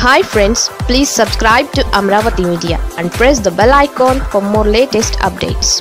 hi friends please subscribe to Amaravati media and press the bell icon for more latest updates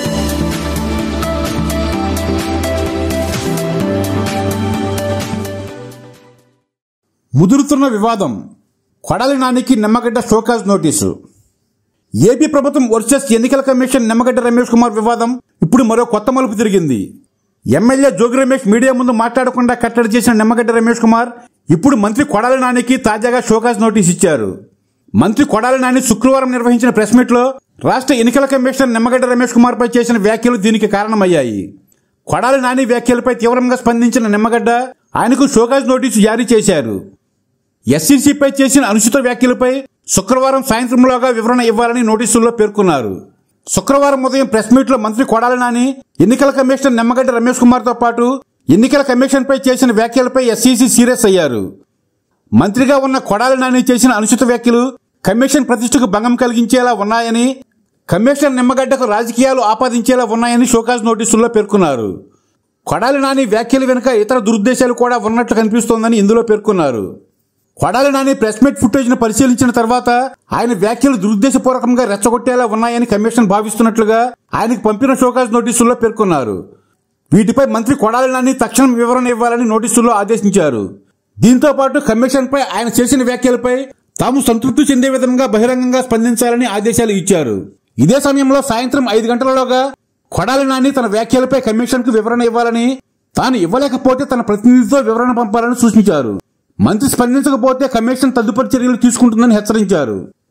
ముదురుతున్న వివాదం కొడాలి నానికి Nimmagadda show cause notice AP ప్రభుత్వం versus ఎన్నికల commission Nimmagadda Ramesh Kumar వివాదం ఇప్పుడు మరో కొత్త మలుపు తిరిగింది ఎమ్మెల్యే జోగి రమేష్ మీడియా ముందు మాట్లాడకుండా కట్టడి చేసిన నిమ్మగడ్డ రమేష్ కుమార్ ఇప్పుడు మంత్రి కొడాలి నానికి తాజాగా షోకాజ్ నోటీస్ ఇచ్చారు మంత్రి కొడాలి నాని శుక్రవారం నిర్వహించిన ప్రెస్ మీట్లో రాష్ట్ర ఎన్నికల కమిషనర్ నిమ్మగడ్డ రమేష్ కుమార్ పై చేసిన వ్యాఖ్యలు దీనికి కారణమయ్యాయి కొడాలి నాని వ్యాఖ్యలపై తీవ్రంగా స్పందించిన నిమ్మగడ్డ ఆయనకు షోకాజ్ నోటీసు జారీ చేశారు ఎస్సీసీపై చేసిన అనుచిత వ్యాఖ్యలపై శుక్రవారం సాయంత్రంలోగా వివరణ ఇవ్వాలని నోటీసుల్లో పేర్కొన్నారు శుక్రవారం ఉదయం ప్రెస్ మీట్లో మంత్రి కొడాలి నాని ఎన్నికల కమిషనర్ నిమ్మగడ్డ రమేష్ కుమార్ తో పాటు ఎన్నికల కమిషన్ పై చేసిన వ్యాఖ్యలపై ఎస్సీసీ సీరియస్ అయ్యారు మంత్రిగా ఉన్న కొడాలి నాని చేసిన అనుచిత వ్యాఖ్యలు కమిషన్ ప్రతిష్టకు భంగం కలిగించేలా ఉన్నాయని కమిషనర్ నిమ్మగడ్డకు రాజకీయాలు ఆపాదించేలా ఉన్నాయని షోకాజ్ నోటీసుల్లో పేర్కొన్నారు కొడాలి నాని వ్యాఖ్యల వెనుక ఇతర దురుద్దేశాలు కూడా ఉన్నట్లు కనిపిస్తోందని ఇందులో పేర్కొన్నారు కొడాలి నాని ప్రెస్ మీట్ ఫుటేజ్ను పరిశీలించిన తర్వాత ఆయన వ్యాఖ్యలు దురుద్దేశపూర్వకంగా రెచ్చగొట్టేలా ఉన్నాయని కమిషన్ భావిస్తున్నట్లుగా ఆయనకు పంపిన షోకాజ్ నోటీసుల్లో పేర్కొన్నారు వీటిపై మంత్రి కొడాలి నాని తక్షణం వివరణ ఇవ్వాలని నోటీసుల్లో ఆదేశించారు దీంతో పాటు కమిషన్ పై ఆయన చేసిన వ్యాఖ్యలపై తాము సంతృప్తి చెందే విధంగా బహిరంగంగా స్పందించాలని ఆదేశాలు ఇచ్చారు ఇదే సమయంలో సాయంత్రం ఐదు గంటలలోగా కొడాలి నాని తన వ్యాఖ్యలపై కమిషన్ కు వివరణ ఇవ్వాలని తాను ఇవ్వలేకపోతే తన ప్రతినిధితో వివరణ పంపాలని సూచించారు మంత్రి స్పందించకపోతే కమిషన్ తదుపరి చర్యలు తీసుకుంటుందని హెచ్చరించారు